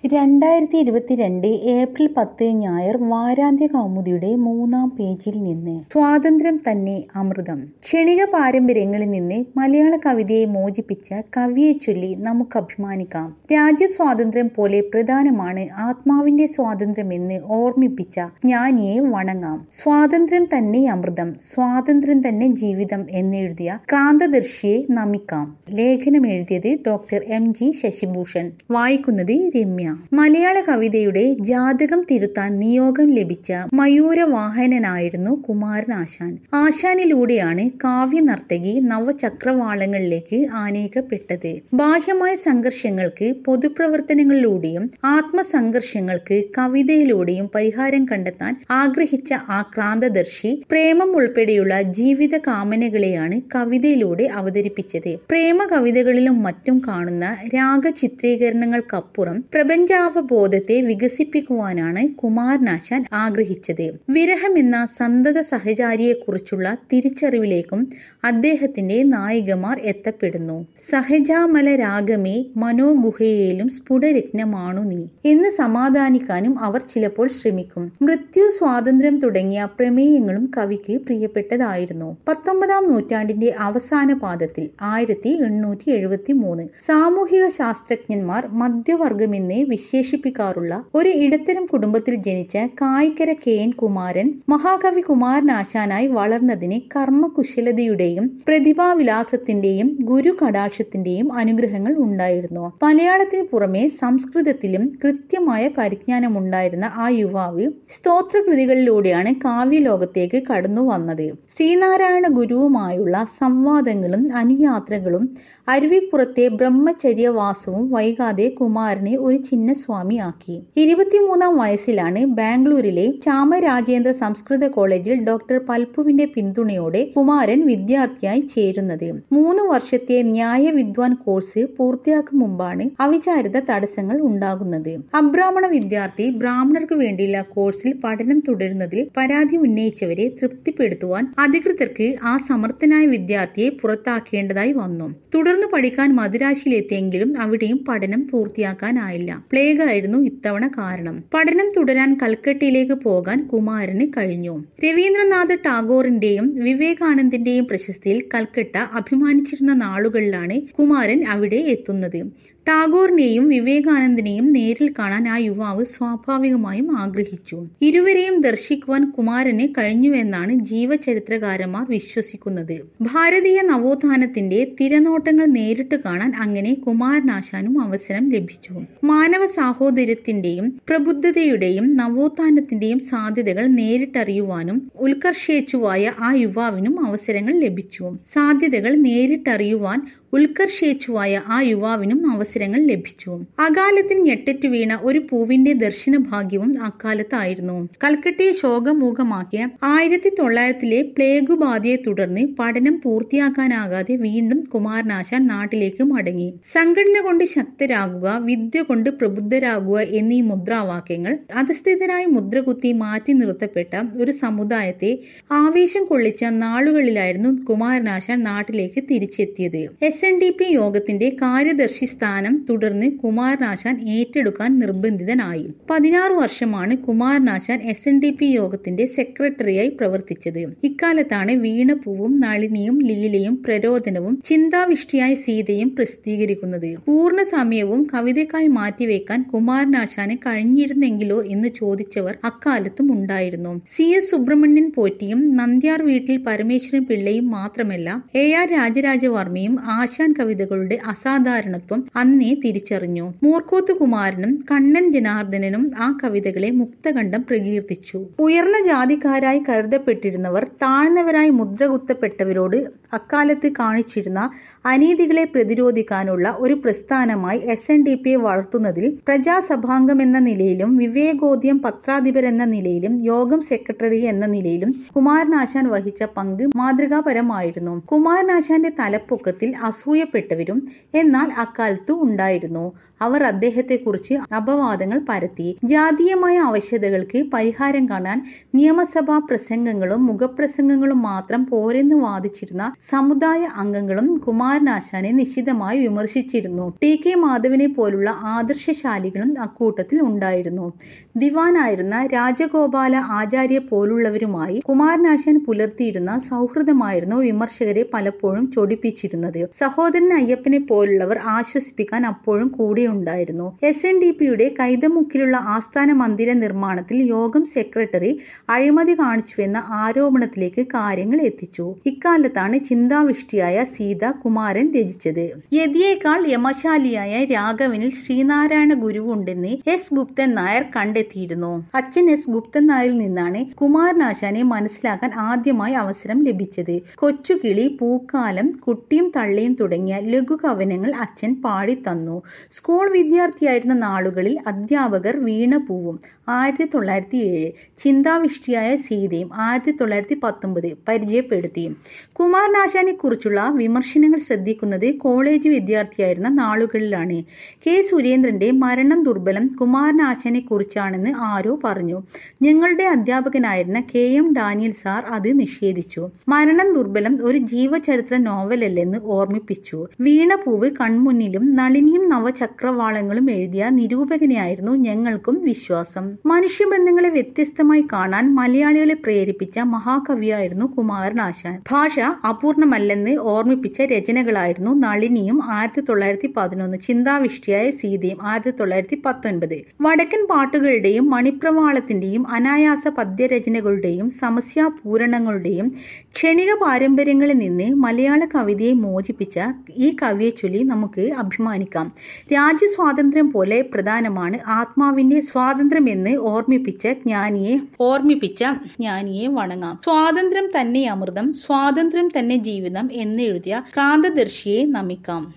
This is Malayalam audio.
രണ്ടായിരത്തി ഇരുപത്തിരണ്ട് ഏപ്രിൽ പത്ത് ഞായർ വാരാന്ത്യ കൗമുദിയുടെ മൂന്നാം പേജിൽ നിന്ന് സ്വാതന്ത്ര്യം തന്നെ അമൃതം ക്ഷണിക പാരമ്പര്യങ്ങളിൽ നിന്ന് മലയാള കവിതയെ മോചിപ്പിച്ച കവിയെ ചൊല്ലി നമുക്ക് അഭിമാനിക്കാം രാജ്യസ്വാതന്ത്ര്യം പോലെ പ്രധാനമാണ് ആത്മാവിന്റെ സ്വാതന്ത്ര്യമെന്ന് ഓർമ്മിപ്പിച്ച ജ്ഞാനിയെ വണങ്ങാം സ്വാതന്ത്ര്യം തന്നെ അമൃതം സ്വാതന്ത്ര്യം തന്നെ ജീവിതം എന്നെഴുതിയ ക്രാന്തദർശിയെ നമിക്കാം ലേഖനം എഴുതിയത് ഡോക്ടർ എം ജി ശശിഭൂഷൺ വായിക്കുന്നത് രമ്യ മലയാള കവിതയുടെ ജാതകം തിരുത്താൻ നിയോഗം ലഭിച്ച മയൂരവാഹനനായിരുന്നു കുമാരൻ ആശാൻ ആശാനിലൂടെയാണ് കാവ്യനർത്തകി നവചക്രവാളങ്ങളിലേക്ക് ആനയിക്കപ്പെട്ടത് ബാഹ്യമായ സംഘർഷങ്ങൾക്ക് പൊതുപ്രവർത്തനങ്ങളിലൂടെയും ആത്മസംഘർഷങ്ങൾക്ക് കവിതയിലൂടെയും പരിഹാരം കണ്ടെത്താൻ ആഗ്രഹിച്ച ആ ക്രാന്തദർശി പ്രേമം ഉൾപ്പെടെയുള്ള ജീവിത കാമനകളെയാണ് കവിതയിലൂടെ അവതരിപ്പിച്ചത് പ്രേമ കവിതകളിലും മറ്റും കാണുന്ന രാഗചിത്രീകരണങ്ങൾക്കപ്പുറം പ്രപഞ്ചാവബോധത്തെ വികസിപ്പിക്കുവാനാണ് കുമാരനാശാൻ ആഗ്രഹിച്ചത് വിരഹം എന്ന സന്തത സഹചാരിയെക്കുറിച്ചുള്ള തിരിച്ചറിവിലേക്കും അദ്ദേഹത്തിന്റെ നായികമാർ എത്തപ്പെടുന്നു സഹജാമല രാഗമേ മനോഗുഹയിലും സ്ഫുടരത്നമാണു നീ എന്ന് സമാധാനിക്കാനും അവർ ചിലപ്പോൾ ശ്രമിക്കും മൃത്യു സ്വാതന്ത്ര്യം തുടങ്ങിയ പ്രമേയങ്ങളും കവിക്ക് പ്രിയപ്പെട്ടതായിരുന്നു പത്തൊമ്പതാം നൂറ്റാണ്ടിന്റെ അവസാന പാദത്തിൽ ആയിരത്തി എണ്ണൂറ്റി എഴുപത്തി മൂന്ന് സാമൂഹിക ശാസ്ത്രജ്ഞന്മാർ മധ്യവർഗമെന്ന് വിശേഷിപ്പിക്കാറുള്ള ഒരു ഇടത്തരം കുടുംബത്തിൽ ജനിച്ച കായിക്കര കെ എൻ കുമാരൻ മഹാകവി കുമാരനാശാനായി വളർന്നതിന് കർമ്മകുശലതയുടെയും പ്രതിഭാവിലാസത്തിന്റെയും ഗുരു കടാക്ഷത്തിന്റെയും അനുഗ്രഹങ്ങൾ ഉണ്ടായിരുന്നു മലയാളത്തിന് പുറമെ സംസ്കൃതത്തിലും കൃത്യമായ പരിജ്ഞാനമുണ്ടായിരുന്ന ആ യുവാവ് സ്തോത്രകൃതികളിലൂടെയാണ് കാവ്യലോകത്തേക്ക് കടന്നു വന്നത് ശ്രീനാരായണ ഗുരുവുമായുള്ള സംവാദങ്ങളും അനുയാത്രകളും അരുവിപ്പുറത്തെ ബ്രഹ്മചര്യവാസവും വൈകാതെ കുമാരനെ ഒരു ചിഹ്നസ്വാമിയാക്കി ഇരുപത്തിമൂന്നാം വയസ്സിലാണ് ബാംഗ്ലൂരിലെ ചാമരാജേന്ദ്ര സംസ്കൃത കോളേജിൽ ഡോക്ടർ പൽപ്പുവിന്റെ പിന്തുണയോടെ കുമാരൻ വിദ്യാർത്ഥിയായി ചേരുന്നത് മൂന്ന് വർഷത്തെ ന്യായ വിദ്വാൻ കോഴ്സ് പൂർത്തിയാക്കും മുമ്പാണ് അവിചാരിത തടസ്സങ്ങൾ ഉണ്ടാകുന്നത് അബ്രാഹ്മണ വിദ്യാർത്ഥി ബ്രാഹ്മണർക്ക് വേണ്ടിയുള്ള കോഴ്സിൽ പഠനം തുടരുന്നതിൽ പരാതി ഉന്നയിച്ചവരെ തൃപ്തിപ്പെടുത്തുവാൻ അധികൃതർക്ക് ആ സമർത്ഥനായ വിദ്യാർത്ഥിയെ പുറത്താക്കേണ്ടതായി വന്നു തുടർന്ന് പഠിക്കാൻ മദുരാശിയിലെത്തിയെങ്കിലും അവിടെയും പഠനം പൂർത്തിയാക്കാനായില്ല പ്ലേഗ് ആയിരുന്നു ഇത്തവണ കാരണം പഠനം തുടരാൻ കൽക്കട്ടയിലേക്ക് പോകാൻ കുമാരന് കഴിഞ്ഞു രവീന്ദ്രനാഥ് ടാഗോറിന്റെയും വിവേകാനന്ദിന്റെയും പ്രശസ്തിയിൽ കൽക്കട്ട അഭിമാനിച്ചിരുന്ന നാളുകളിലാണ് കുമാരൻ അവിടെ എത്തുന്നത് ടാഗോറിനെയും വിവേകാനന്ദനെയും നേരിൽ കാണാൻ ആ യുവാവ് സ്വാഭാവികമായും ആഗ്രഹിച്ചു ഇരുവരെയും ദർശിക്കുവാൻ കുമാരന് കഴിഞ്ഞുവെന്നാണ് ജീവചരിത്രകാരന്മാർ വിശ്വസിക്കുന്നത് ഭാരതീയ നവോത്ഥാനത്തിന്റെ തിരനോട്ടങ്ങൾ നേരിട്ട് കാണാൻ അങ്ങനെ കുമാരനാശാനും അവസരം ലഭിച്ചു മാനവ സാഹോദര്യത്തിന്റെയും പ്രബുദ്ധതയുടെയും നവോത്ഥാനത്തിന്റെയും സാധ്യതകൾ നേരിട്ടറിയുവാനും ഉത്കർഷേച്ചുവായ ആ യുവാവിനും അവസരങ്ങൾ ലഭിച്ചു സാധ്യതകൾ നേരിട്ടറിയുവാൻ ഉത്കർഷേച്ചുവായ ആ യുവാവിനും അവസരങ്ങൾ ലഭിച്ചു അകാലത്തിൽ ഞെട്ടറ്റു വീണ ഒരു പൂവിന്റെ ദർശന ഭാഗ്യവും അക്കാലത്തായിരുന്നു കൽക്കട്ടയെ ശോകമൂഖമാക്കിയ ആയിരത്തി തൊള്ളായിരത്തിലെ പ്ലേഗു ബാധയെ തുടർന്ന് പഠനം പൂർത്തിയാക്കാനാകാതെ വീണ്ടും കുമാരനാശാൻ നാട്ടിലേക്ക് മടങ്ങി സംഘടന കൊണ്ട് ശക്തരാകുക വിദ്യ കൊണ്ട് പ്രബുദ്ധരാകുക എന്നീ മുദ്രാവാക്യങ്ങൾ അധസ്ഥിതനായി മുദ്രകുത്തി മാറ്റി നിർത്തപ്പെട്ട ഒരു സമുദായത്തെ ആവേശം കൊള്ളിച്ച നാളുകളിലായിരുന്നു കുമാരനാശാൻ നാട്ടിലേക്ക് തിരിച്ചെത്തിയത് എസ് എൻ ഡി പി യോഗത്തിന്റെ കാര്യദർശി സ്ഥാനം തുടർന്ന് കുമാരനാശാൻ ഏറ്റെടുക്കാൻ നിർബന്ധിതനായി പതിനാറ് വർഷമാണ് Kumaranasan S N D P യോഗത്തിന്റെ സെക്രട്ടറിയായി പ്രവർത്തിച്ചത് ഇക്കാലത്താണ് വീണപൂവും നളിനിയും ലീലയും പ്രരോദനവും ചിന്താവിഷ്ടിയായ സീതയും പ്രസിദ്ധീകരിക്കുന്നത് പൂർണ്ണ സമയവും കവിതയ്ക്കായി മാറ്റിവെക്കാൻ കുമാരനാശാന് കഴിഞ്ഞിരുന്നെങ്കിലോ എന്ന് ചോദിച്ചവർ അക്കാലത്തും ഉണ്ടായിരുന്നു സി എസ് സുബ്രഹ്മണ്യൻ പോറ്റിയും നന്ദ്യാർ വീട്ടിൽ പരമേശ്വരൻ പിള്ളയും മാത്രമല്ല എ ആർ രാജരാജവർമ്മയും ആശാൻ കവിതകളുടെ അസാധാരണത്വം അന്നേ തിരിച്ചറിഞ്ഞു മൂർക്കോത്ത് കുമാരനും കണ്ണൻ ജനാർദ്ദനനും ആ കവിതകളെ മുക്തകണ്ഠം പ്രകീർത്തിച്ചു ഉയർന്ന ജാതിക്കാരായി കരുതപ്പെട്ടിരുന്നവർ താഴ്ന്നവരായി മുദ്രകുത്തപ്പെട്ടവരോട് അക്കാലത്ത് കാണിച്ചിരുന്ന അനീതികളെ പ്രതിരോധിക്കാനുള്ള ഒരു പ്രസ്ഥാനമായി എസ് എൻ ഡി പിയെ വളർത്തുന്നതിൽ പ്രജാസഭാംഗം എന്ന നിലയിലും വിവേകോദ്യം പത്രാധിപരെന്ന നിലയിലും യോഗം സെക്രട്ടറി എന്ന നിലയിലും കുമാരനാശാൻ വഹിച്ച പങ്ക് മാതൃകാപരമായിരുന്നു കുമാരനാശാന്റെ തലപ്പൊക്കത്തിൽ അസൂയപ്പെട്ടവരും എന്നാൽ അക്കാലത്തു ഉണ്ടായിരുന്നു അവർ അദ്ദേഹത്തെക്കുറിച്ച് അപവാദങ്ങൾ പരത്തി ജാതീയമായ ആവശ്യതകൾക്ക് പരിഹാരം കാണാൻ നിയമസഭാ പ്രസംഗങ്ങളും മുഖപ്രസംഗങ്ങളും മാത്രം പോരെന്ന് വാദിച്ചിരുന്ന സമുദായ അംഗങ്ങളും കുമാരനാശാനെ നിശിതമായി വിമർശിച്ചിരുന്നു ടി കെ മാധവനെ പോലുള്ള ആദർശശാലികളും അക്കൂട്ടത്തിൽ ഉണ്ടായിരുന്നു ദിവാനായിരുന്ന രാജഗോപാല ആചാര്യ പോലുള്ളവരുമായി കുമാരനാശാൻ പുലർത്തിയിരുന്ന സൗഹൃദമായിരുന്നു വിമർശകരെ പലപ്പോഴും ചൊടിപ്പിച്ചിരുന്നത് സഹോദരൻ അയ്യപ്പനെ പോലുള്ളവർ ആശ്വസിപ്പിക്കാൻ അപ്പോഴും കൂടെയുണ്ടായിരുന്നു എസ് എൻ ഡി പിയുടെ കൈതമുക്കിലുള്ള ആസ്ഥാന മന്ദിര നിർമ്മാണത്തിൽ യോഗം സെക്രട്ടറി അഴിമതി കാണിച്ചുവെന്ന ആരോപണത്തിലേക്ക് കാര്യങ്ങൾ എത്തിച്ചു ഇക്കാലത്താണ് ചിന്താവിഷ്ടിയായ സീത കുമാരൻ രചിച്ചത് യതിയേക്കാൾ യമശാലിയായ രാഘവനിൽ ശ്രീനാരായണ ഗുരുവുണ്ടെന്ന് എസ് ഗുപ്തൻ നായർ കണ്ടെത്തിയിരുന്നു അച്ഛൻ എസ് ഗുപ്തൻ നായരിൽ നിന്നാണ് കുമാരനാശാനെ മനസ്സിലാക്കാൻ ആദ്യമായി അവസരം ലഭിച്ചത് കൊച്ചുകിളി പൂക്കാലം കുട്ടിയും തള്ളിയും തുടങ്ങിയ ലഘുകവനങ്ങൾ അച്ഛൻ പാടിത്തന്നു സ്കൂൾ വിദ്യാർത്ഥിയായിരുന്ന നാളുകളിൽ അധ്യാപകർ വീണപൂവും ആയിരത്തി തൊള്ളായിരത്തി ഏഴ് ചിന്താവിഷ്ടിയായ സീതയും ആയിരത്തി തൊള്ളായിരത്തി പത്തൊമ്പത് പരിചയപ്പെടുത്തി കുമാരനാശാനെ കുറിച്ചുള്ള വിമർശനങ്ങൾ ശ്രദ്ധിക്കുന്നത് കോളേജ് വിദ്യാർത്ഥിയായിരുന്ന നാളുകളിലാണ് കെ സുരേന്ദ്രന്റെ മരണം ദുർബലം കുമാരനാശാനെ കുറിച്ചാണെന്ന് ആരോ പറഞ്ഞു ഞങ്ങളുടെ അധ്യാപകനായിരുന്ന കെ എം ഡാനിയൽ സാർ അത് നിഷേധിച്ചു മരണം ദുർബലം ഒരു ജീവചരിത്ര നോവലല്ലെന്ന് ഓർമ്മിപ്പിച്ചു വീണപൂവ് കൺമുന്നിലും നളിനിയും നവചക്രവാളങ്ങളും എഴുതിയ നിരൂപകനെയായിരുന്നു ഞങ്ങൾക്കും വിശ്വാസം മനുഷ്യബന്ധങ്ങളെ വ്യത്യസ്തമായി കാണാൻ മലയാളികളെ പ്രേരിപ്പിച്ച മഹാകവിയായിരുന്നു കുമാരനാശാൻ ഭാഷ അപൂർണമല്ലെന്ന് ഓർമ്മിപ്പിച്ച രചനകളായിരുന്നു നളിനിയും ആയിരത്തി തൊള്ളായിരത്തി പതിനൊന്ന് ചിന്താവിഷ്ടിയായ സീതയും ആയിരത്തി തൊള്ളായിരത്തി പത്തൊൻപത് വടക്കൻ പാട്ടുകളുടെയും മണിപ്രവാളത്തിന്റെയും അനായാസ പദ്യരചനകളുടെയും സമസ്യാപൂരണങ്ങളുടെയും ക്ഷണിക പാരമ്പര്യങ്ങളിൽ നിന്ന് മലയാള കവിതയെ മോചിപ്പിച്ച ഈ കവിയെ ചൊല്ലി നമുക്ക് അഭിമാനിക്കാം രാജ്യസ്വാതന്ത്ര്യം പോലെ പ്രധാനമാണ് ആത്മാവിന്റെ സ്വാതന്ത്ര്യം എന്ന് ഓർമ്മിപ്പിച്ച ജ്ഞാനിയെ ഓർമ്മിപ്പിച്ച ജ്ഞാനിയെ വണങ്ങാം സ്വാതന്ത്ര്യം തന്നെ അമൃതം സ്വാതന്ത്ര്യം തന്നെ ജീവിതം എന്നെഴുതിയ ക്രാന്തദർശിയെ നമിക്കാം